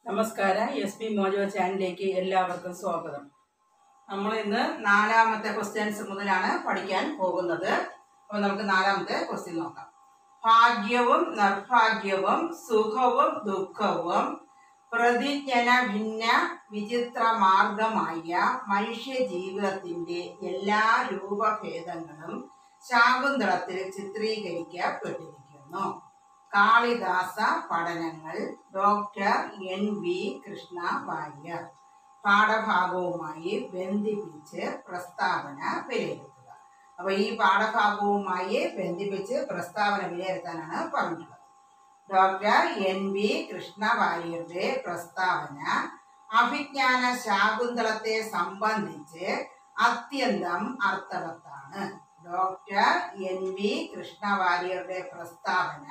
നമസ്കാരം S P mojo ചാനലിലേക്ക് എല്ലാവർക്കും സ്വാഗതം നമ്മൾ ഇന്ന് നാലാമത്തെ ക്വസ്റ്റ്യൻസ് മുതലാണ് പഠിക്കാൻ പോകുന്നത് അപ്പോൾ നമുക്ക് നാലാമത്തെ ക്വസ്റ്റ്യൻ നോക്കാം ഭാഗ്യവും നിർഭാഗ്യവും സുഖവും ദുഃഖവും പ്രതിജ്ഞന ഭിന്ന വിചിത്ര മാർഗമായ മനുഷ്യ ജീവിതത്തിന്റെ എല്ലാ രൂപഭേദങ്ങളും ശാകുന്തളത്തിൽ ചിത്രീകരിക്കപ്പെട്ടിരിക്കുന്നു കാളിദാസ പഠനങ്ങൾ doctor N V Krishna Warrier പാഠഭാഗവുമായി ബന്ധിപ്പിച്ച് പ്രസ്താവന വിലയിരുത്തുക അപ്പൊ ഈ പാഠഭാഗവുമായി ബന്ധിപ്പിച്ച് പ്രസ്താവന വിലയിരുത്താനാണ് പറഞ്ഞിട്ടുള്ളത് ഡോക്ടർ എൻ വി കൃഷ്ണ വാര്യരുടെ പ്രസ്താവന അഭിജ്ഞാന ശാകുന്തളത്തെ സംബന്ധിച്ച് അത്യന്തം അർത്ഥവത്താണ് ഡോക്ടർ എൻ വി കൃഷ്ണ വാര്യരുടെ പ്രസ്താവന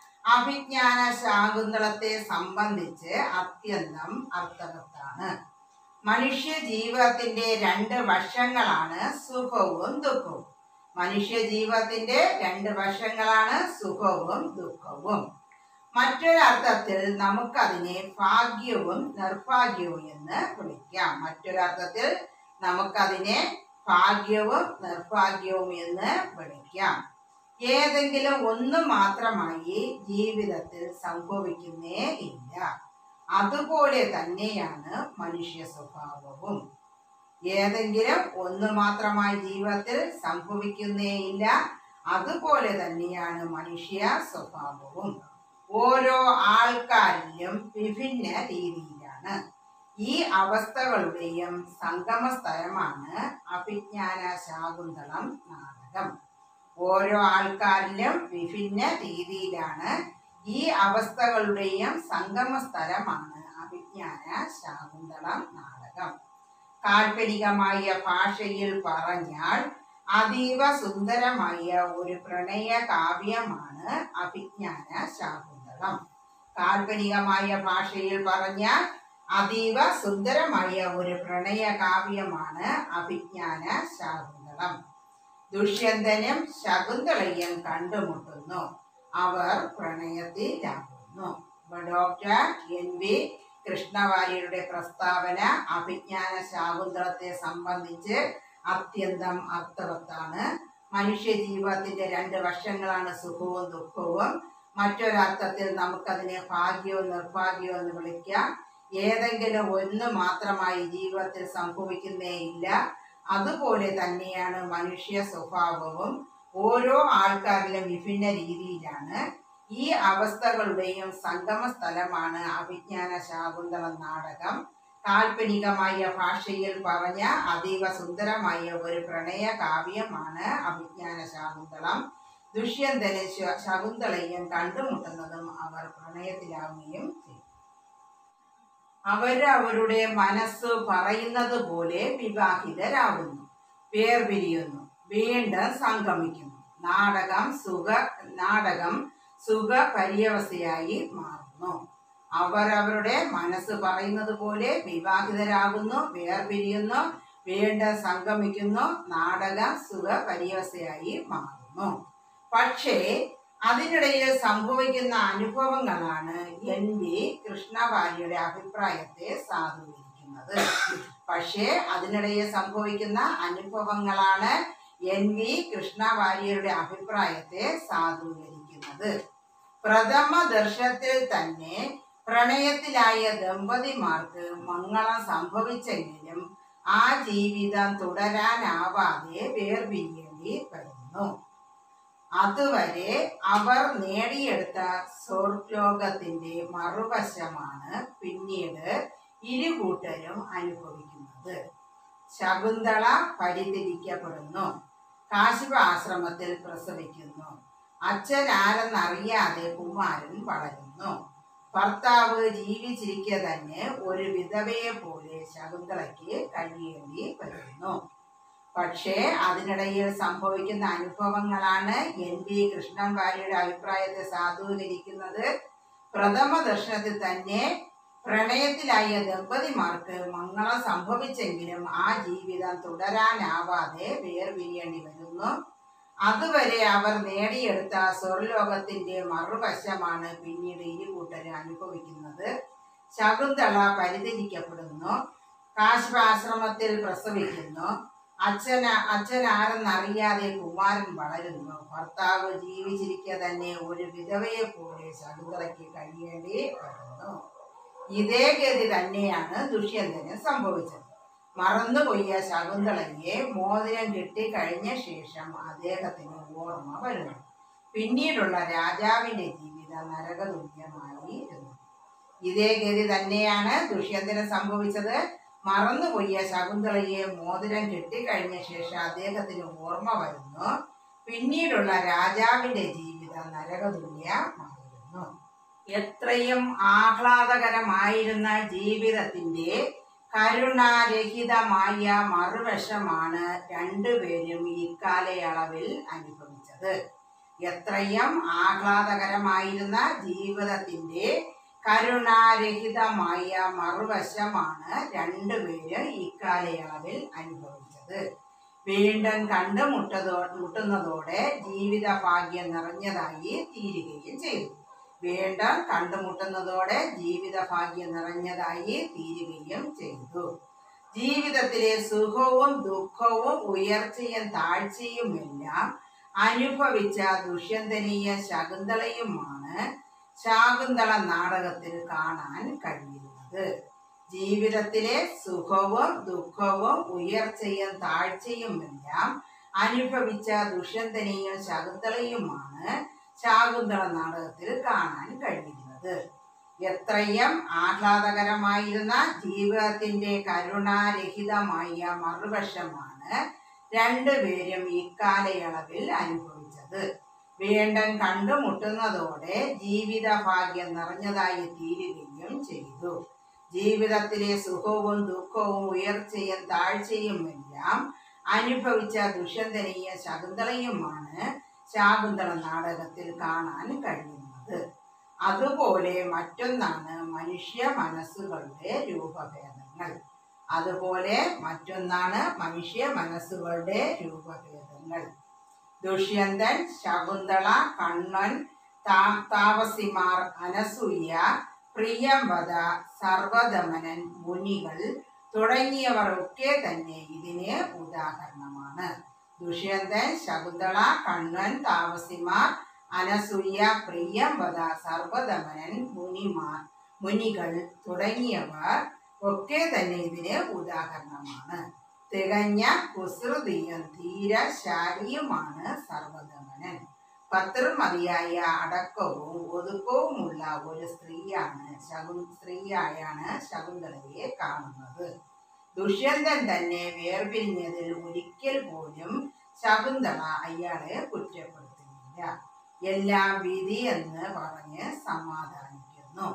അഭിജ്ഞാന ശാകുന്തളത്തെ സംബന്ധിച്ച് അത്യന്തം അർത്ഥവത്താണ് മനുഷ്യ ജീവിതത്തിന്റെ രണ്ട് വശങ്ങളാണ് സുഖവും ദുഃഖവും മനുഷ്യ ജീവിതത്തിന്റെ രണ്ട് വശങ്ങളാണ് സുഖവും ദുഃഖവും മറ്റൊരർത്ഥത്തിൽ നമുക്കതിനെ ഭാഗ്യവും നിർഭാഗ്യവും എന്ന് വിളിക്കാം മറ്റൊരർത്ഥത്തിൽ നമുക്കതിനെ ഭാഗ്യവും നിർഭാഗ്യവും എന്ന് വിളിക്കാം ഏതെങ്കിലും ഒന്ന് മാത്രമായി ജീവിതത്തിൽ സംഭവിക്കുന്നേ ഇല്ല അതുപോലെ തന്നെയാണ് മനുഷ്യ സ്വഭാവവും ഏതെങ്കിലും ഒന്ന് മാത്രമായി ജീവിതത്തിൽ സംഭവിക്കുന്നേ ഇല്ല അതുപോലെ തന്നെയാണ് മനുഷ്യ സ്വഭാവവും ഓരോ ആൾക്കാരിലും വിഭിന്ന രീതിയിലാണ് ഈ അവസ്ഥകളുടെയും സംഗമ സ്ഥലമാണ് അഭിജ്ഞാന ശാകുന്തളം നാടകം ഓരോ ആൾക്കാരിലും വിഭിന്ന രീതിയിലാണ് ഈ അവസ്ഥകളുടെയും സംഗമ സ്ഥലമാണ് അഭിജ്ഞാന ശാകുന്തളം നാടകം കാൽപ്പനികമായ ഭാഷയിൽ പറഞ്ഞാൽ അതീവ സുന്ദരമായ ഒരു പ്രണയ കാവ്യമാണ് അഭിജ്ഞാന ശാകുന്തളം കാൽപ്പനികമായ ഭാഷയിൽ പറഞ്ഞാൽ അതീവ സുന്ദരമായ ഒരു പ്രണയ കാവ്യമാണ് അഭിജ്ഞാന ശാകുന്തളം ദുഷ്യന്തനും ശകുന്തളയും കണ്ടുമുട്ടുന്നു അവർ പ്രണയത്തിലാകുന്നു അപ്പൊ ഡോക്ടർ എൻ വി കൃഷ്ണവാര്യരുടെ പ്രസ്താവന അഭിജ്ഞാന ശാകുന്തളത്തെ സംബന്ധിച്ച് അത്യന്തം അർത്ഥവത്താണ് മനുഷ്യ ജീവിതത്തിന്റെ രണ്ട് വശങ്ങളാണ് സുഖവും ദുഃഖവും മറ്റൊരർത്ഥത്തിൽ നമുക്കതിനെ ഭാഗ്യവും നിർഭാഗ്യവും എന്ന് വിളിക്കാം ഏതെങ്കിലും ഒന്ന് മാത്രമായി ജീവിതത്തിൽ സംഭവിക്കുന്നേ ഇല്ല അതുപോലെ തന്നെയാണ് മനുഷ്യ സ്വഭാവവും ഓരോ ആൾക്കാരിലും വിഭിന്ന രീതിയിലാണ് ഈ അവസ്ഥകളുടെയും സംഗമ സ്ഥലമാണ് അഭിജ്ഞാന ശാകുന്തളം നാടകം കാൽപ്പനികമായ ഭാഷയിൽ പറഞ്ഞ അതീവ സുന്ദരമായ ഒരു പ്രണയ കാവ്യമാണ് അഭിജ്ഞാന ശാകുന്തളം ദുഷ്യന്തന് ശ- ശകുന്തളയും കണ്ടുമുട്ടുന്നതും അവർ പ്രണയത്തിലാവുകയും ചെയ്യും അവരവരുടെ മനസ്സ് പറയുന്നത് പോലെ വിവാഹിതരാകുന്നു വേർപിരിയുന്നു വീണ്ടും സംഗമിക്കുന്നു നാടകം സുഖ നാടകം സുഖ പര്യവസ്ഥയായി മാറുന്നു അവരവരുടെ മനസ്സ് പറയുന്നത് പോലെ വിവാഹിതരാകുന്നു വേർപിരിയുന്നു വീണ്ടും സംഗമിക്കുന്നു നാടകം സുഖ പര്യവസ്ഥയായി മാറുന്നു പക്ഷേ അതിനിടയിൽ സംഭവിക്കുന്ന അനുഭവങ്ങളാണ് എൻ വി കൃഷ്ണവാര്യയുടെ അഭിപ്രായത്തെ സാധൂകരിക്കുന്നത് പക്ഷേ അതിനിടയിൽ സംഭവിക്കുന്ന അനുഭവങ്ങളാണ് എൻ വി കൃഷ്ണവാര്യരുടെ അഭിപ്രായത്തെ സാധൂകരിക്കുന്നത് പ്രഥമ ദർശനത്തിൽ തന്നെ പ്രണയത്തിലായ ദമ്പതിമാർക്ക് മംഗളം സംഭവിച്ചെങ്കിലും ആ ജീവിതം തുടരാനാവാതെ വേർപിരിയേണ്ടി വരുന്നു അതുവരെ അവർ നേടിയെടുത്ത സ്വർലോകത്തിന്റെ മറുവശമാണ് പിന്നീട് ഇരുകൂട്ടരും അനുഭവിക്കുന്നത് ശകുന്തള പരിതിരിക്കപ്പെടുന്നു കാശിപ ആശ്രമത്തിൽ പ്രസവിക്കുന്നു അച്ഛൻ ആരെന്നറിയാതെ കുമാരൻ വളരുന്നു ഭർത്താവ് ജീവിച്ചിരിക്കെ തന്നെ ഒരു വിധവയെ പോലെ ശകുന്തളയ്ക്ക് കഴിയേണ്ടി വരുന്നു പക്ഷേ അതിനിടയിൽ സംഭവിക്കുന്ന അനുഭവങ്ങളാണ് എൻ വി കൃഷ്ണൻ വാര്യയുടെ അഭിപ്രായത്തെ സാധൂകരിക്കുന്നത് പ്രഥമ ദർശനത്തിൽ തന്നെ പ്രണയത്തിലായ ദമ്പതിമാർക്ക് മംഗളം സംഭവിച്ചെങ്കിലും ആ ജീവിതം തുടരാനാവാതെ വേർപിരിയേണ്ടി വരുന്നു അതുവരെ അവർ നേടിയെടുത്ത സ്വർലോകത്തിന്റെ മറുവശമാണ് പിന്നീട് ഇരു കൂട്ടരും അനുഭവിക്കുന്നത് ശകുന്തള പരിചരിക്കപ്പെടുന്നു കാശ്യപാശ്രമത്തിൽ പ്രസവിക്കുന്നു അച്ഛന അച്ഛൻ ആരെന്നറിയാതെ കുമാരൻ വളരുന്നു ഭർത്താവ് ജീവിച്ചിരിക്കെ തന്നെ ഒരു വിധവയെ പോലെ ശകുന്തളയ്ക്ക് കഴിയേണ്ടി വരുന്നു ഇതേ ഗതി തന്നെയാണ് ദുഷ്യന്തന് സംഭവിച്ചത് മറന്നുപോയ ശകുന്തളയെ മോതിരം കിട്ടിക്കഴിഞ്ഞ ശേഷം അദ്ദേഹത്തിന് ഓർമ്മ വരുന്നു പിന്നീടുള്ള രാജാവിന്റെ ജീവിതം നരകതുല്യമായിരുന്നു ഇതേ ഗതി തന്നെയാണ് ദുഷ്യന്തന് സംഭവിച്ചത് മറന്നുപോയ ശകുന്തളയെ മോതിരം കെട്ടിക്കഴിഞ്ഞ ശേഷം അദ്ദേഹത്തിന് ഓർമ്മ വരുന്നു പിന്നീടുള്ള രാജാവിന്റെ ജീവിതം നരകതുല്യമായിരുന്നു എത്രയും ആഹ്ലാദകരമായിരുന്ന ജീവിതത്തിന്റെ കരുണാരഹിതമായ മറുവശമാണ് രണ്ടുപേരും ഇക്കാലയളവിൽ അനുഭവിച്ചത് എത്രയും ആഹ്ലാദകരമായിരുന്ന ജീവിതത്തിന്റെ കരുണാരഹിതമായ മറുവശമാണ് രണ്ടുപേരും ഇക്കാലയളവിൽ അനുഭവിച്ചത് വീണ്ടും കണ്ടുമുട്ടതോ മുട്ടുന്നതോടെ ജീവിത ഭാഗ്യം നിറഞ്ഞതായി തീരുകയും ചെയ്തു വീണ്ടും കണ്ടുമുട്ടുന്നതോടെ ജീവിത ഭാഗ്യം നിറഞ്ഞതായി തീരുകയും ചെയ്തു ജീവിതത്തിലെ സുഖവും ദുഃഖവും ഉയർച്ചയും താഴ്ചയും എല്ലാം അനുഭവിച്ച ദുഷ്യന്തനീയ ശകുന്തളയുമാണ് ശാകുന്തള നാടകത്തിൽ കാണാൻ കഴിയുന്നത് ജീവിതത്തിലെ സുഖവും ദുഃഖവും ഉയർച്ചയും താഴ്ചയും എല്ലാം അനുഭവിച്ച ദുഷ്യന്തനെയും ശകുന്തളയുമാണ് ശാകുന്തള നാടകത്തിൽ കാണാൻ കഴിയുന്നത് എത്രയും ആഹ്ലാദകരമായിരുന്ന ജീവിതത്തിന്റെ കരുണാരഹിതമായ മറുവശമാണ് രണ്ടുപേരും ഇക്കാലയളവിൽ അനുഭവിച്ചത് വീണ്ടും കണ്ടുമുട്ടുന്നതോടെ ജീവിത ഭാഗ്യം നിറഞ്ഞതായി തീരുകയും ചെയ്തു ജീവിതത്തിലെ സുഖവും ദുഃഖവും ഉയർച്ചയും താഴ്ചയും എല്ലാം അനുഭവിച്ച ദുഷ്യന്തനെയും ശകുന്തളയുമാണ് ശാകുന്തള നാടകത്തിൽ കാണാൻ കഴിയുന്നത് അതുപോലെ മറ്റൊന്നാണ് മനുഷ്യ മനസ്സുകളുടെ രൂപഭേദങ്ങൾ അതുപോലെ മറ്റൊന്നാണ് മനുഷ്യ മനസ്സുകളുടെ രൂപഭേദങ്ങൾ ദുഷ്യന്തൻ ശകുന്തള കണ്ണൻ താ- താപസിമാർ അനസൂയ പ്രിയംവദ സർവദമനൻ മുനികൾ തുടങ്ങിയവർ ഒക്കെ തന്നെ ഇതിന് ഉദാഹരണമാണ് ദുഷ്യന്തൻ ശകുന്തള കണ്ണൻ താപസിമാർ അനസൂയ പ്രിയംവദ സർവദമനൻ മുനിമാർ മുനികൾ തുടങ്ങിയവർ ഒക്കെ തന്നെ ഇതിന് ഉദാഹരണമാണ് തികഞ്ഞ കുസൃതിയും ധീരശാലിയുമാണ് സർവദമനൻ പത്രമതിയായ അടക്കവും ഒതുക്കവുമുള്ള ഒരു സ്ത്രീയാണ് ശകു സ്ത്രീയായാണ് ശകുന്തളയെ കാണുന്നത് ദുഷ്യന്തൻ തന്നെ വേർപിരിഞ്ഞതിൽ ഒരിക്കൽ പോലും ശകുന്തള അയാളെ കുറ്റപ്പെടുത്തുന്നില്ല എല്ലാം വിധി എന്ന് പറഞ്ഞ് സമാധാനിക്കുന്നു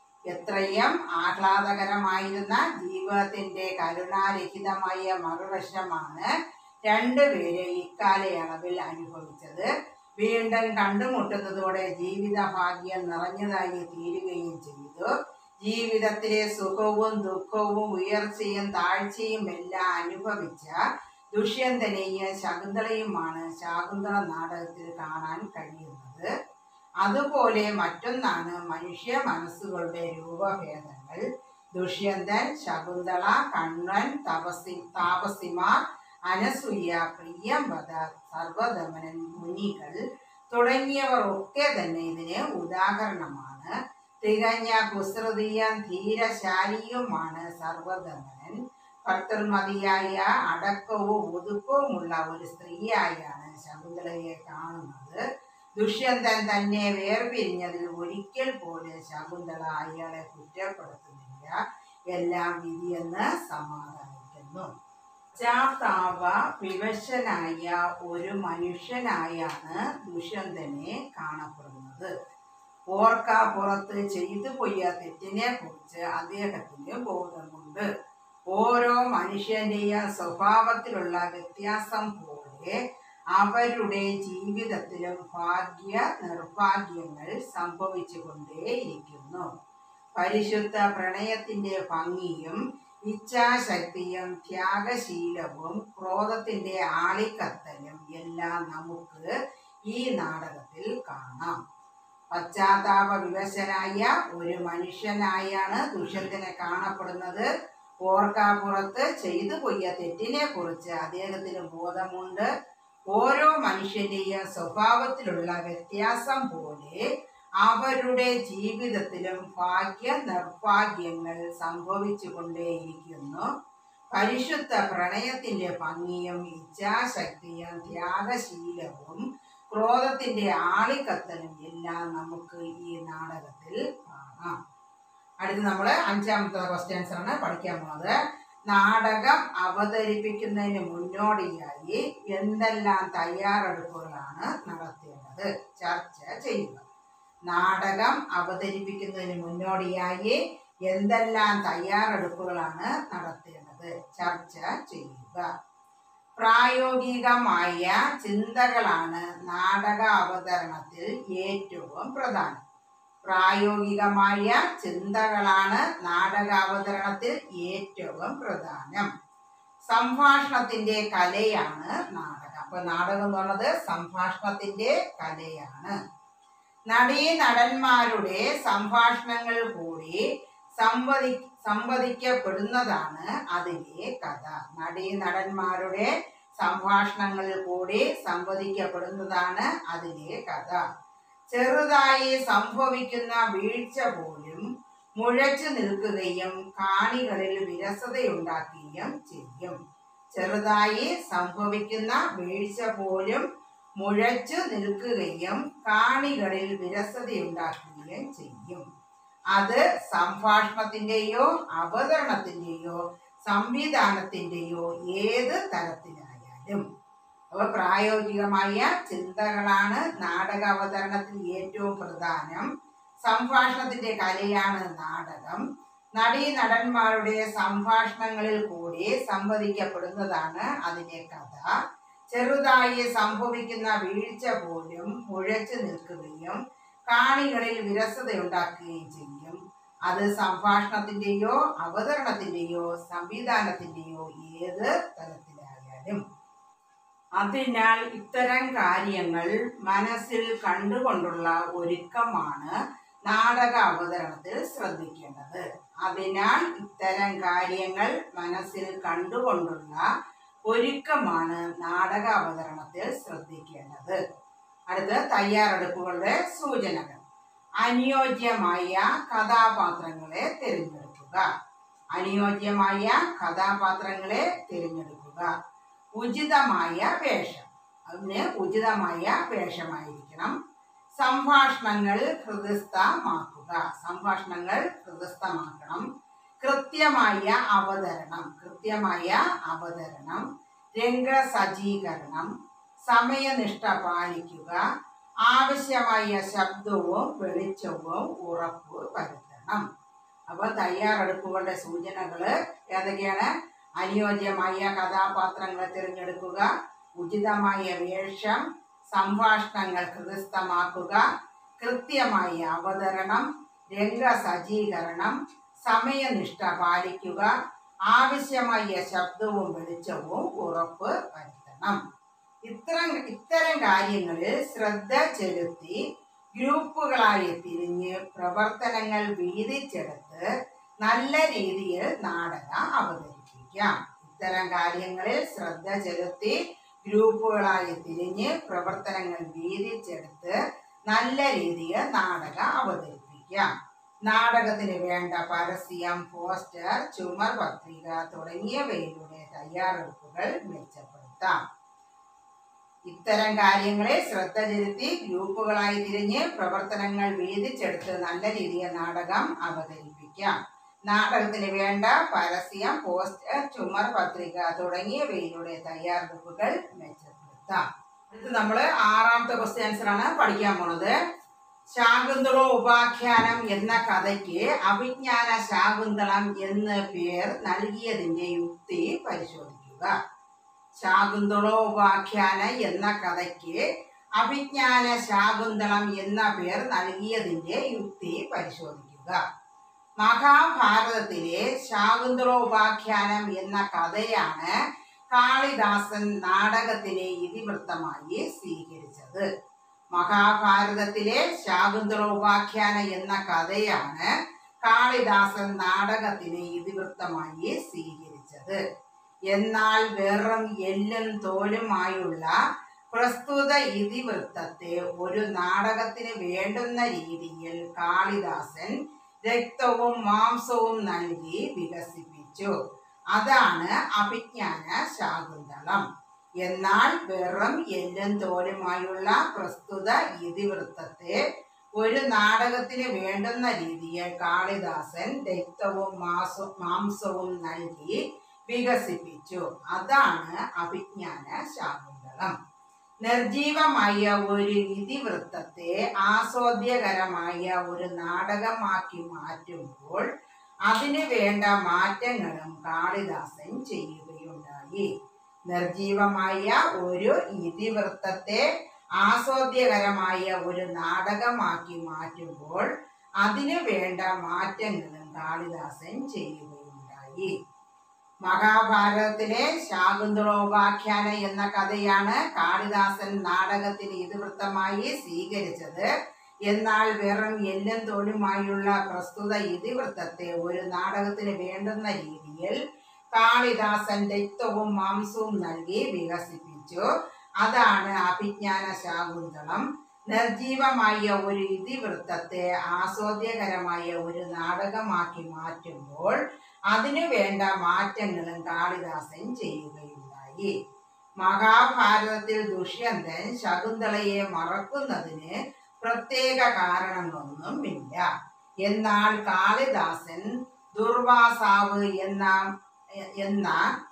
എത്രയും ആഹ്ലാദകരമായിരുന്ന ജീവിതത്തിന്റെ കരുണാരഹിതമായ മറുവശമാണ് രണ്ടുപേരെ ഇക്കാലയളവിൽ അനുഭവിച്ചത് വീണ്ടും കണ്ടുമുട്ടുന്നതോടെ ജീവിത ഭാഗ്യം നിറഞ്ഞതായി തീരുകയും ചെയ്തു ജീവിതത്തിലെ സുഖവും ദുഃഖവും ഉയർച്ചയും താഴ്ചയും എല്ലാം അനുഭവിച്ച ദുഷ്യന്തനെയും ശകുന്തളയുമാണ് ശാകുന്തള നാടകത്തിൽ കാണാൻ കഴിയുന്നത് അതുപോലെ മറ്റൊന്നാണ് മനുഷ്യ മനസ്സുകളുടെ രൂപഭേദങ്ങൾ ദുഷ്യന്തൻ ശകുന്തള കണ്ണൻ തപസി താപസിമാർ അനസൂയ പ്രിയംവദ സർവദമനൻ മുനികൾ തുടങ്ങിയവർ ഒക്കെ തന്നെ ഇതിന് ഉദാഹരണമാണ് തികഞ്ഞ കുസൃതിയും ധീരശാലിയുമാണ് സർവദമനൻ ഭർത്തൃമതിയായ അടക്കവും ഒതുക്കവുമുള്ള ഒരു സ്ത്രീയായാണ് ശകുന്തളയെ കാണുന്നത് ദുഷ്യന്തൻ തന്നെ വേർപിരിഞ്ഞതിൽ ഒരിക്കൽ പോലും ശകുന്തള അയാളെ കുറ്റപ്പെടുത്തുന്നില്ല എല്ലാം വിധിയെന്ന് സമാധാനിക്കുന്നു പശ്ചാത്താപ വിവശനായ ഒരു മനുഷ്യനായാണ് ദുഷ്യന്തനെ കാണപ്പെടുന്നത് ഓർക്കാപ്പുറത്ത് ചെയ്തു പോയ തെറ്റിനെ കുറിച്ച് അദ്ദേഹത്തിന് ബോധമുണ്ട് ഓരോ മനുഷ്യന്റെയും സ്വഭാവത്തിലുള്ള വ്യത്യാസം പോലെ അവരുടെ ജീവിതത്തിലും ഭാഗ്യ നിർഭാഗ്യങ്ങൾ സംഭവിച്ചുകൊണ്ടേയിരിക്കുന്നു പരിശുദ്ധ പ്രണയത്തിന്റെ ഭംഗിയും ഇച്ഛാശക്തിയും ത്യാഗശീലവും ക്രോധത്തിന്റെ ആളിക്കത്തലും എല്ലാം നമുക്ക് ഈ നാടകത്തിൽ കാണാം പശ്ചാത്താപ വിവശനായ ഒരു മനുഷ്യനായാണ് ദുഷ്യന്തനെ കാണപ്പെടുന്നത് ഓർക്കാപ്പുറത്ത് ചെയ്തു പോയ തെറ്റിനെ കുറിച്ച് അദ്ദേഹത്തിന് ബോധമുണ്ട് ഓരോ മനുഷ്യന്റെയും സ്വഭാവത്തിലുള്ള വ്യത്യാസം പോലെ അവരുടെ ജീവിതത്തിലും ഭാഗ്യ നിർഭാഗ്യങ്ങൾ സംഭവിച്ചുകൊണ്ടേയിരിക്കുന്നു പരിശുദ്ധ പ്രണയത്തിന്റെ ഭംഗിയും ഇച്ഛാശക്തിയും ത്യാഗശീലവും ക്രോധത്തിന്റെ ആളിക്കത്തലും എല്ലാം നമുക്ക് ഈ നാടകത്തിൽ കാണാം അടുത്ത് നമ്മൾ അഞ്ചാമത്തെ ക്വസ്റ്റ്യൻസ് ആണ് പഠിക്കാൻ പോകുന്നത് നാടകം അവതരിപ്പിക്കുന്നതിന് മുന്നോടിയായി എന്തെല്ലാം തയ്യാറെടുപ്പുകളാണ് നടത്തേണ്ടത് ചർച്ച ചെയ്യുക നാടകം അവതരിപ്പിക്കുന്നതിന് മുന്നോടിയായി എന്തെല്ലാം തയ്യാറെടുപ്പുകളാണ് നടത്തേണ്ടത് ചർച്ച ചെയ്യുക പ്രായോഗികമായ ചിന്തകളാണ് നാടക അവതരണത്തിൽ ഏറ്റവും പ്രധാനം പ്രായോഗികമായ ചിന്തകളാണ് നാടകാവതരണത്തിൽ ഏറ്റവും പ്രധാനം സംഭാഷണത്തിന്റെ കലയാണ് നാടകം അപ്പൊ നാടകം എന്ന് പറയുന്നത് സംഭാഷണത്തിന്റെ കലയാണ് നടീ നടന്മാരുടെ സംഭാഷണങ്ങൾ കൂടി സംവദി സംവദിക്കപ്പെടുന്നതാണ് അതിലെ കഥ നടീ നടന്മാരുടെ സംഭാഷണങ്ങളിൽ കൂടി സംവദിക്കപ്പെടുന്നതാണ് അതിലെ കഥ ചെറുതായി സംഭവിക്കുന്ന വീഴ്ച പോലും മുഴച്ചു നിൽക്കുകയും കാണികളിൽ വിരസതയുണ്ടാക്കുകയും ചെയ്യും ചെറുതായി സംഭവിക്കുന്ന വീഴ്ച പോലും മുഴച്ചു നിൽക്കുകയും കാണികളിൽ വിരസതയുണ്ടാക്കുകയും ചെയ്യും അത് സംഭാഷണത്തിന്റെയോ അവതരണത്തിന്റെയോ സംവിധാനത്തിന്റെയോ ഏത് തരത്തിലായാലും അപ്പോൾ പ്രായോഗികമായ ചിന്തകളാണ് നാടക അവതരണത്തിൽ ഏറ്റവും പ്രധാനം സംഭാഷണത്തിന്റെ കലയാണ് നാടകം നടീ നടന്മാരുടെ സംഭാഷണങ്ങളിൽ കൂടി സംവദിക്കപ്പെടുന്നതാണ് അതിലെ കഥ ചെറുതായി സംഭവിക്കുന്ന വീഴ്ച പോലും മുഴച്ചു നിൽക്കുകയും കാണികളിൽ വിരസതയുണ്ടാക്കുകയും ചെയ്യും അത് സംഭാഷണത്തിന്റെയോ അവതരണത്തിന്റെയോ സംവിധാനത്തിന്റെയോ ഏത് തലത്തിലായാലും അതിനാൽ ഇത്തരം കാര്യങ്ങൾ മനസ്സിൽ കണ്ടുകൊണ്ടുള്ള ഒരുക്കമാണ് നാടക അവതരണത്തിൽ ശ്രദ്ധിക്കേണ്ടത് അതിനാൽ ഇത്തരം കാര്യങ്ങൾ മനസ്സിൽ കണ്ടുകൊണ്ടുള്ള ഒരുക്കമാണ് നാടക അവതരണത്തിൽ ശ്രദ്ധിക്കേണ്ടത് അടുത്ത് തയ്യാറെടുപ്പുകളുടെ സൂചനകൾ അനുയോജ്യമായ കഥാപാത്രങ്ങളെ തിരഞ്ഞെടുക്കുക അനുയോജ്യമായ കഥാപാത്രങ്ങളെ തിരഞ്ഞെടുക്കുക ഉചിതമായ വേഷം അതിന് ഉചിതമായ വേഷമായിരിക്കണം സംഭാഷണങ്ങൾ ഹൃദയസ്ഥമാക്കുക സംഭാഷണങ്ങൾ ഹൃദയസ്ഥമാക്കണം കൃത്യമായ അവതരണം കൃത്യമായ അവതരണം രംഗസജ്ജീകരണം സമയനിഷ്ഠ പാലിക്കുക ആവശ്യമായ ശബ്ദവും വെളിച്ചവും ഉറപ്പ് വരുത്തണം അപ്പോൾ തയ്യാറെടുപ്പുകളുടെ സൂചനകൾ ഏതൊക്കെയാണ് അനുയോജ്യമായ കഥാപാത്രങ്ങളെ തിരഞ്ഞെടുക്കുക ഉചിതമായ വേഷം സംഭാഷണങ്ങൾ ഹൃദയസ്ഥമാക്കുക കൃത്യമായ അവതരണം രംഗസജ്ജീകരണം സമയനിഷ്ഠ പാലിക്കുക ആവശ്യമായ ശബ്ദവും വെളിച്ചവും ഉറപ്പ് വരുത്തണം ഇത്തരം ഇത്തരം കാര്യങ്ങളിൽ ശ്രദ്ധ ചെലുത്തി ഗ്രൂപ്പുകളായി തിരിഞ്ഞ് പ്രവർത്തനങ്ങൾ വീതിച്ചെടുത്ത് നല്ല രീതിയിൽ നാടകം അവതരിപ്പിക്കാം ഇത്തരം കാര്യങ്ങളിൽ ശ്രദ്ധ ചെലുത്തി ഗ്രൂപ്പുകളായി തിരിഞ്ഞ് പ്രവർത്തനങ്ങൾ വീതിച്ചെടുത്ത് നല്ല രീതിയിൽ നാടകം അവതരിപ്പിക്കാം നാടകത്തിന് വേണ്ട പരസ്യം പോസ്റ്റർ ചുമർ പത്രിക തുടങ്ങിയവയിലൂടെ തയ്യാറെടുപ്പുകൾ മെച്ചപ്പെടുത്താം ഇത്തരം കാര്യങ്ങളെ ശ്രദ്ധ ചെലുത്തി ഗ്രൂപ്പുകളായി തിരിഞ്ഞ് പ്രവർത്തനങ്ങൾ വീതിച്ചെടുത്ത് നല്ല രീതിയിൽ നാടകം അവതരിപ്പിക്കാം നാടകത്തിന് വേണ്ട പരസ്യം പോസ്റ്റർ ചുമർ പത്രിക തുടങ്ങിയവയിലൂടെ തയ്യാറെടുപ്പുകൾ മെച്ചപ്പെടുത്താം ഇത് നമ്മൾ ആറാമത്തെ ക്വസ്റ്റ്യൻ ആൻസർ ആണ് പഠിക്കാൻ പോണത് ശാകുന്തളോ ഉപാഖ്യാനം എന്ന കഥയ്ക്ക് അഭിജ്ഞാന ശാകുന്തളം എന്ന് പേർ നൽകിയതിന്റെ യുക്തി പരിശോധിക്കുക ശാകുന്തളോപാഖ്യാന എന്ന കഥയ്ക്ക് അഭിജ്ഞാന ശാകുന്തളം എന്ന പേർ നൽകിയതിന്റെ യുക്തി പരിശോധിക്കുക മഹാഭാരതത്തിലെ ശാകുന്തളോപാഖ്യാനം എന്ന കഥയാണ് കാളിദാസൻ നാടകത്തിലെ ഇതിവൃത്തമായി സ്വീകരിച്ചത് മഹാഭാരതത്തിലെ ശാകുന്തളോപാഖ്യാന എന്ന കഥയാണ് കാളിദാസൻ നാടകത്തിന് ഇതിവൃത്തമായി സ്വീകരിച്ചത് എന്നാൽ വെറും എല്ലും തോലുമായുള്ള പ്രസ്തുത ഇതിവൃത്തത്തെ ഒരു നാടകത്തിന് വേണ്ടുന്ന രീതിയിൽ കാളിദാസൻ രക്തവും മാംസവും നൽകി വികസിപ്പിച്ചു അതാണ് അഭിജ്ഞാന ശാകുന്തളം എന്നാൽ വെറും എല്ലും തോലുമായുള്ള പ്രസ്തുത ഇതിവൃത്തത്തെ ഒരു നാടകത്തിന് വേണ്ടുന്ന രീതിയിൽ കാളിദാസൻ രക്തവും മാസ മാംസവും നൽകി വികസിപ്പിച്ചു അതാണ് അഭിജ്ഞാന ശാകുന്തളം നിർജീവമായ ഒരു ഇതിവൃത്തത്തെ ആസ്വാദ്യകരമായ ഒരു നാടകമാക്കി മാറ്റുമ്പോൾ അതിന് വേണ്ട മാറ്റങ്ങളും കാളിദാസൻ ചെയ്യുകയുണ്ടായി നിർജീവമായ ഒരു ഇതിവൃത്തത്തെ ആസ്വാദ്യകരമായ ഒരു നാടകമാക്കി മാറ്റുമ്പോൾ അതിന് വേണ്ട മാറ്റങ്ങളും കാളിദാസൻ ചെയ്യുകയുണ്ടായി മഹാഭാരതത്തിലെ ശാകുന്തളോപാഖ്യാന എന്ന കഥയാണ് കാളിദാസൻ നാടകത്തിന് ഇതിവൃത്തമായി സ്വീകരിച്ചത് എന്നാൽ വെറും എല്ലും തോലുമായുള്ള പ്രസ്തുത ഇതിവൃത്തത്തെ ഒരു നാടകത്തിന് വേണ്ടുന്ന രീതിയിൽ കാളിദാസൻ രക്തവും മാംസവും നൽകി വികസിപ്പിച്ചു അതാണ് അഭിജ്ഞാന ശാകുന്തളം നിർജീവമായ ഒരു ഇതിവൃത്തത്തെ ആസ്വാദ്യകരമായ ഒരു നാടകമാക്കി മാറ്റുമ്പോൾ അതിനു വേണ്ട മാറ്റങ്ങളും കാളിദാസൻ ചെയ്യുകയുണ്ടായി മഹാഭാരതത്തിൽ ദുഷ്യന്തൻ ശകുന്തളയെ മറക്കുന്നതിന് പ്രത്യേക കാരണങ്ങളൊന്നുമില്ല എന്നാൽ കാളിദാസൻ ദുർവാസാവ് എന്ന എന്ന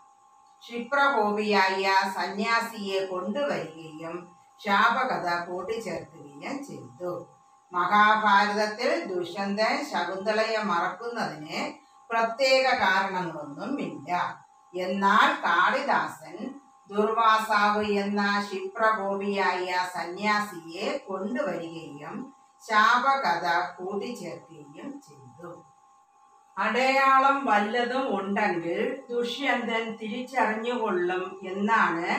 ക്ഷിപ്രകോപിയായ സന്യാസിയെ കൊണ്ടുവരികയും ശാപകഥ കൂട്ടിച്ചേർക്കുകയും ചെയ്തു മഹാഭാരതത്തിൽ ദുഷ്യന്തൻ ശകുന്തളയെ മറക്കുന്നതിന് പ്രത്യേക കാരണങ്ങളൊന്നുമില്ല എന്നാൽ കാളിദാസൻ ദുർവാസാവ് എന്ന ക്ഷിപ്രകോപിയായ സന്യാസിയെ കൊണ്ടുവരികയും ശാപകഥ കൂട്ടിച്ചേർക്കുകയും ചെയ്തു അടയാളം വല്ലതും ഉണ്ടെങ്കിൽ ദുഷ്യന്തൻ തിരിച്ചറിഞ്ഞുകൊള്ളും എന്നാണ്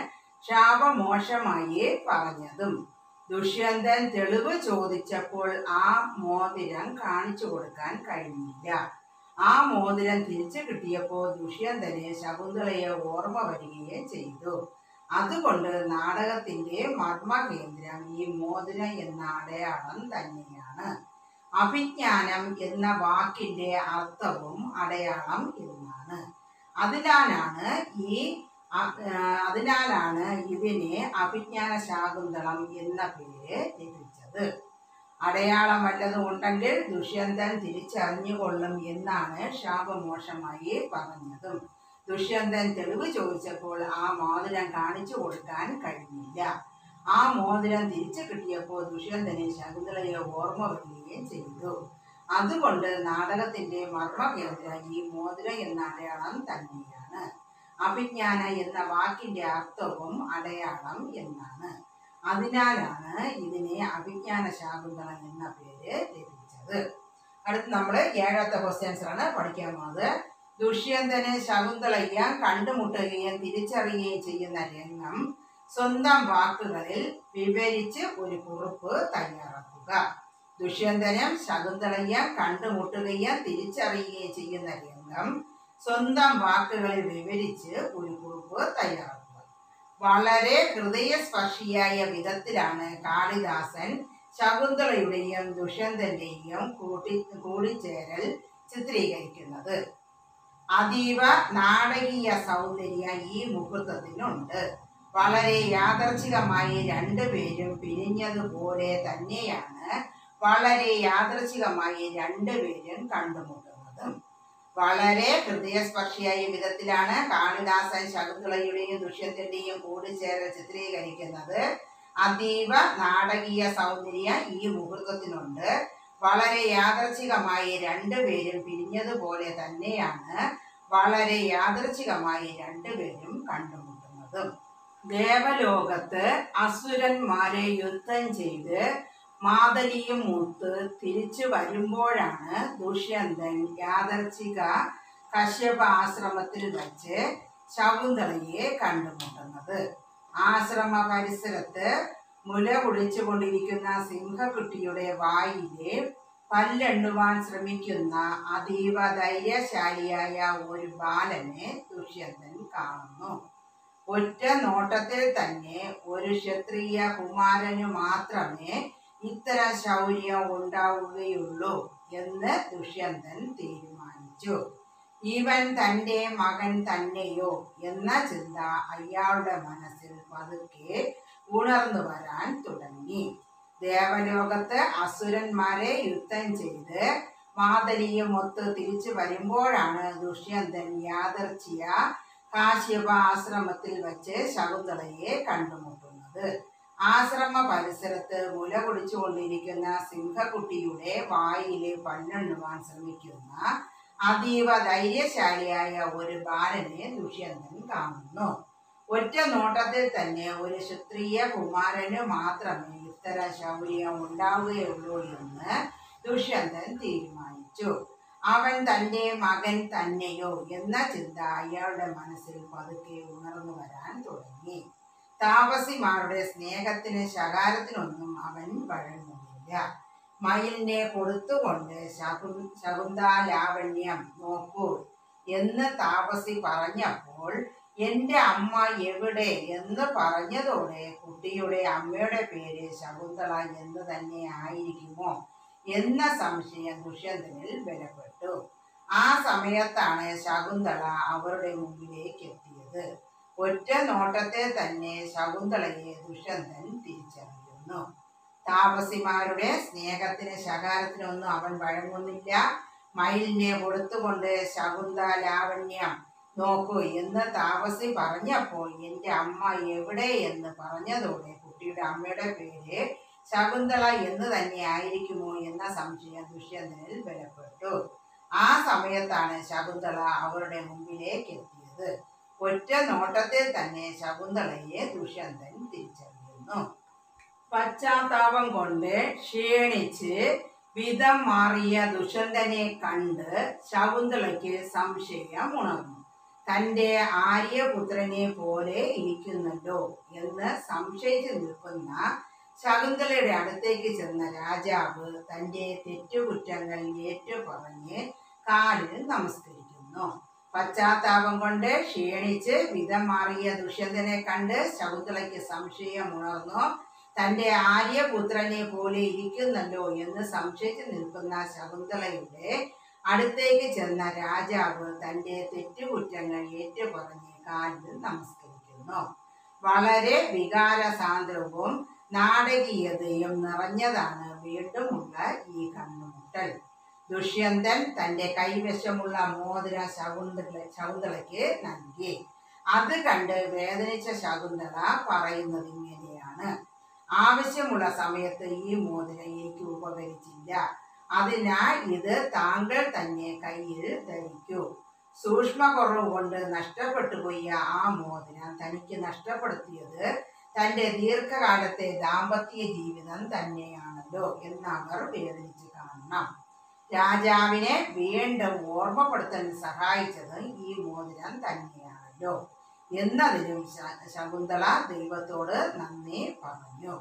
ശാപമോശമായി പറഞ്ഞതും ദുഷ്യന്തൻ തെളിവ് ചോദിച്ചപ്പോൾ ആ മോതിരം കാണിച്ചു കൊടുക്കാൻ കഴിഞ്ഞില്ല ആ മോതിരം തിരിച്ചു കിട്ടിയപ്പോൾ ദുഷ്യന്തന് ശകുന്തളയെ ഓർമ്മ വരികയും ചെയ്തു അതുകൊണ്ട് നാടകത്തിന്റെ മർമ്മകേന്ദ്രം ഈ മോതിരം എന്ന അടയാളം തന്നെയാണ് അഭിജ്ഞാനം എന്ന വാക്കിന്റെ അർത്ഥവും അടയാളം എന്നാണ് അതിനാലാണ് ഈ അ- ആ, അതിനാലാണ് ഇതിന് അഭിജ്ഞാന ശാകുന്തളം എന്ന പേര് ലഭിച്ചത് അടയാളം വല്ലതും ഉണ്ടെങ്കിൽ ദുഷ്യന്തൻ തിരിച്ചറിഞ്ഞുകൊള്ളും എന്നാണ് ശാപമോശമായി പറഞ്ഞതും ദുഷ്യന്തൻ തെളിവ് ചോദിച്ചപ്പോൾ ആ മോതിരം കാണിച്ചു കൊടുക്കാൻ കഴിഞ്ഞില്ല ആ മോതിരം തിരിച്ചു കിട്ടിയപ്പോൾ ദുഷ്യന്തന് ശകുന്തളയെ ഓർമ്മ വരികയും ചെയ്തു അതുകൊണ്ട് നാടകത്തിന്റെ മർമ്മകേന്ദ്രം ഈ മോതിരം എന്ന അടയാളം തന്നെയാണ് അഭിജ്ഞാന എന്ന വാക്കിന്റെ അർത്ഥവും അടയാളം എന്നാണ് അതിനാലാണ് ഇതിനെ അഭിജ്ഞാന ശാകുന്തളം എന്ന പേര് ലഭിച്ചത് അടുത്ത് നമ്മൾ ഏഴാമത്തെ ക്വസ്റ്റ്യൻസ് ആണ് പഠിക്കാൻ പോകുന്നത് ദുഷ്യന്തന് ശകുന്തളയെ കണ്ടുമുട്ടുകയും തിരിച്ചറിയുകയും ചെയ്യുന്ന രംഗം സ്വന്തം വാക്കുകളിൽ വിവരിച്ച് ഒരു കുറിപ്പ് തയ്യാറാക്കുക ദുഷ്യന്തനും ശകുന്തളയെ കണ്ടുമുട്ടുകയും തിരിച്ചറിയുകയും ചെയ്യുന്ന രംഗം സ്വന്തം വാക്കുകളിൽ വിവരിച്ച് ഒരു കുറിപ്പ് തയ്യാറാക്കുക വളരെ ഹൃദയസ്പർശിയായ വിധത്തിലാണ് കാളിദാസൻ ശകുന്തളയുടെയും ദുഷ്യന്തന്റെയും കൂട്ടി കൂടിച്ചേരൽ ചിത്രീകരിക്കുന്നത് അതീവ നാടകീയ സൗന്ദര്യം ഈ മുഹൂർത്തത്തിനുണ്ട് വളരെ യാദർച്ഛികമായി രണ്ടുപേരും പിരിഞ്ഞതുപോലെ തന്നെയാണ് വളരെ യാദർച്ഛികമായി രണ്ടുപേരും കണ്ടുമുട്ടുന്നതും വളരെ ഹൃദയസ്പർശിയായ വിധത്തിലാണ് കാളിദാസൻ ശകുന്തളയുടെയും ദുഷ്യന്തന്റെയും കൂടിച്ചേരൽ ചിത്രീകരിക്കുന്നത് അതീവ നാടകീയ സൗന്ദര്യം ഈ മുഹൂർത്തത്തിനുണ്ട് വളരെ യാദർച്ഛികമായി രണ്ടുപേരും പിരിഞ്ഞതുപോലെ തന്നെയാണ് വളരെ യാദർച്ഛികമായി രണ്ടുപേരും കണ്ടുമുട്ടുന്നതും ദേവലോകത്ത് അസുരന്മാരെ യുദ്ധം ചെയ്ത് മാതലിയും മൂത്ത് തിരിച്ചു വരുമ്പോഴാണ് ദുഷ്യന്തൻ യാദർച്ഛിക കശ്യപ ആശ്രമത്തിൽ വച്ച് ശകുന്തളയെ കണ്ടുമുട്ടുന്നത് ആശ്രമ പരിസരത്ത് മുല കുടിച്ചുകൊണ്ടിരിക്കുന്ന സിംഹക്കുട്ടിയുടെ വായിലെ പല്ലെണ്ണുവാൻ ശ്രമിക്കുന്ന അതീവ ധൈര്യശാലിയായ ഒരു ബാലനെ ദുഷ്യന്തൻ കാണുന്നു ഒറ്റ നോട്ടത്തിൽ തന്നെ ഒരു ക്ഷത്രിയ കുമാരനു മാത്രമേ ഇത്തരം ശൗര്യം ഉണ്ടാവുകയുള്ളൂ എന്ന് ദുഷ്യന്തൻ തീരുമാനിച്ചു ഇവൻ തൻ്റെ മകൻ തന്നെയോ എന്ന ചിന്ത അയാളുടെ മനസ്സിൽ പതുക്കെ ഉണർന്നു വരാൻ തുടങ്ങി ദേവലോകത്ത് അസുരന്മാരെ യുദ്ധം ചെയ്ത് മാതലിയും ഒത്ത് തിരിച്ചു വരുമ്പോഴാണ് ദുഷ്യന്തൻ യാദർച്ഛിയ കാശ്യപ ആശ്രമത്തിൽ വച്ച് ശകുന്തളയെ കണ്ടുമുട്ടുന്നത് ആശ്രമ പരിസരത്ത് മുല കുടിച്ചുകൊണ്ടിരിക്കുന്ന സിംഹക്കുട്ടിയുടെ വായിലെ പല്ലെണ്ണുവാൻ ശ്രമിക്കുന്ന അതീവ ധൈര്യശാലിയായ ഒരു ബാലനെ ദുഷ്യന്തൻ കാണുന്നു ഒറ്റ നോട്ടത്തിൽ തന്നെ ഒരു ക്ഷത്രിയ കുമാരന് മാത്രമേ ഇത്തരം ശൗര്യം ഉണ്ടാവുകയുള്ളൂ എന്ന് ദുഷ്യന്തൻ തീരുമാനിച്ചു അവൻ തൻ്റെ മകൻ തന്നെയോ എന്ന ചിന്ത അയാളുടെ മനസ്സിൽ പതുക്കെ ഉണർന്നു വരാൻ തുടങ്ങി താപസിമാരുടെ സ്നേഹത്തിന് ശകാരത്തിനൊന്നും അവൻ വഴങ്ങുന്നില്ല മയിലിനെ കൊടുത്തുകൊണ്ട് ശകു ശകുന്താലാവണ്യം നോക്കൂ എന്ന് താപസി പറഞ്ഞപ്പോൾ എൻ്റെ അമ്മ എവിടെ എന്ന് പറഞ്ഞതോടെ കുട്ടിയുടെ അമ്മയുടെ പേര് ശകുന്തള എന്ന് തന്നെ ആയിരിക്കുമോ എന്ന സംശയം ദുഷ്യന്തനിൽ ബലപ്പെട്ടു ആ സമയത്താണ് ശകുന്തള അവരുടെ മുമ്പിലേക്ക് എത്തിയത് ഒറ്റ നോട്ടത്തെ തന്നെ ശകുന്തളയെ ദുഷ്യന്തൻ തിരിച്ചറിയുന്നു താപസിമാരുടെ സ്നേഹത്തിന് ശകാരത്തിനൊന്നും അവൻ വഴങ്ങുന്നില്ല മയിലിനെ കൊടുത്തുകൊണ്ട് ശകുന്ത ലാവണ്യം നോക്കൂ എന്ന് താപസി പറഞ്ഞപ്പോൾ എൻ്റെ അമ്മ എവിടെ എന്ന് പറഞ്ഞതോടെ കുട്ടിയുടെ അമ്മയുടെ പേര് ശകുന്തള എന്ന് തന്നെ ആയിരിക്കുമോ എന്ന സംശയം ദുഷ്യന്തനിൽ ബലപ്പെട്ടു ആ സമയത്താണ് ശകുന്തള അവരുടെ മുമ്പിലേക്ക് എത്തിയത് ഒറ്റ നോട്ടത്തിൽ തന്നെ ശകുന്തളയെ ദുഷ്യന്തൻ തിരിച്ചറിയുന്നു പശ്ചാത്താപം കൊണ്ട് ക്ഷീണിച്ച് വിധം മാറിയ ദുഷ്യന്തനെ കണ്ട് ശകുന്തളയ്ക്ക് സംശയം ഉണർന്നു തൻ്റെ ആര്യപുത്രനെ പോലെ ഇരിക്കുന്നല്ലോ എന്ന് സംശയിച്ചു നിൽക്കുന്ന ശകുന്തളയുടെ അടുത്തേക്ക് ചെന്ന രാജാവ് തൻ്റെ തെറ്റുകുറ്റങ്ങൾ ഏറ്റുപറഞ്ഞ് കാലിൽ നമസ്കരിക്കുന്നു പശ്ചാത്താപം കൊണ്ട് ക്ഷീണിച്ച് വിധം മാറിയ ദുഷ്യന്തനെ കണ്ട് ശകുന്തളയ്ക്ക് സംശയം ഉണർന്നു തൻ്റെ ആര്യപുത്രനെ പോലെ ഇരിക്കുന്നല്ലോ എന്ന് സംശയിച്ചു നിൽക്കുന്ന ശകുന്തളയുടെ അടുത്തേക്ക് ചെന്ന രാജാവ് തൻ്റെ തെറ്റുകുറ്റങ്ങൾ ഏറ്റുപറഞ്ഞ് കാലിൽ നമസ്കരിക്കുന്നു വളരെ വികാരസാന്ദ്രവും നാടകീയതയും നിറഞ്ഞതാണ് വീണ്ടുമുള്ള ഈ കണ്ണുമുട്ടൽ ദുഷ്യന്തൻ തൻ്റെ കൈവശമുള്ള മോതിര ശകുന്തള ശകുന്തളയ്ക്ക് നൽകി അത് കണ്ട് വേദനിച്ച ശകുന്തള പറയുന്നത് ഇങ്ങനെയാണ് ആവശ്യമുള്ള സമയത്ത് ഈ മോതിരം എനിക്ക് ഉപകരിച്ചില്ല അതിനാൽ ഇത് താങ്കൾ തന്നെ കയ്യിൽ ധരിക്കൂ സൂക്ഷ്മക്കുറവ് കൊണ്ട് നഷ്ടപ്പെട്ടു പോയ ആ മോതിരം തനിക്ക് നഷ്ടപ്പെടുത്തിയത് തൻ്റെ ദീർഘകാലത്തെ ദാമ്പത്യ ജീവിതം തന്നെയാണല്ലോ എന്ന് അവർ വേദനിച്ച് കാണണം രാജാവിനെ വീണ്ടും ഓർമ്മപ്പെടുത്താൻ സഹായിച്ചത് ഈ മോതിരം തന്നെയാണല്ലോ എന്നതിനും ശ- ശകുന്തള ദൈവത്തോട് നന്ദി പറഞ്ഞു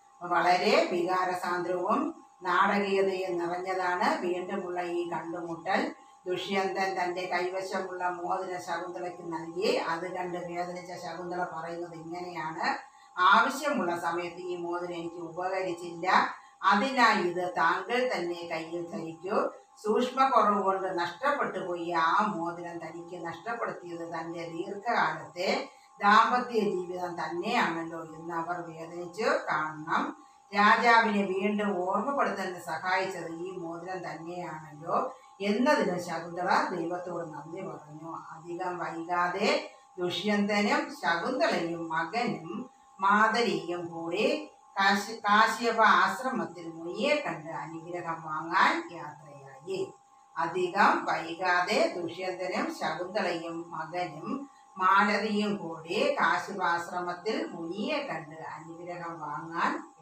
വളരെ വികാരസാന്ദ്രവും നാടകീയതയും നിറഞ്ഞതാണ് വീണ്ടുമുള്ള ഈ കണ്ടുമുട്ടൽ ദുഷ്യന്തൻ തൻ്റെ കൈവശമുള്ള മോതിര ശകുന്തളയ്ക്ക് നൽകി അത് കണ്ട് വേദനിച്ച ശകുന്തള പറയുന്നത് ഇങ്ങനെയാണ് ആവശ്യമുള്ള സമയത്ത് ഈ മോതിരം എനിക്ക് ഉപകരിച്ചില്ല അതിനാൽ ഇത് താങ്കൾ തന്നെ കയ്യിൽ ധരിക്കൂ സൂക്ഷ്മക്കുറവ് കൊണ്ട് നഷ്ടപ്പെട്ടു പോയി ആ മോതിരം തനിക്ക് നഷ്ടപ്പെടുത്തിയത് തൻ്റെ ദീർഘകാലത്തെ ദാമ്പത്യ ജീവിതം തന്നെയാണല്ലോ എന്ന് അവർ വേദനിച്ച് കാണണം രാജാവിനെ വീണ്ടും ഓർമ്മപ്പെടുത്താൻ സഹായിച്ചത് ഈ മോതിരം തന്നെയാണല്ലോ എന്നതിന് ശകുന്തള ദൈവത്തോട് നന്ദി പറഞ്ഞു അധികം വൈകാതെ ദുഷ്യന്തനും ശകുന്തളയും മകനും മാതലിയും കൂടി കാശി കാശ്യപ ആശ്രമത്തിൽ മുനിയെ കണ്ട് അനുഗ്രഹം വാങ്ങാൻ യാത്രയായി അധികം വൈകാതെ ദുഷ്യന്തനും ശകുന്തളയും മകനും മാലതിയും കൂടി കാശിപാശ്രമത്തിൽ മുനിയെ കണ്ട് അനുഗ്രഹം വാങ്ങാൻ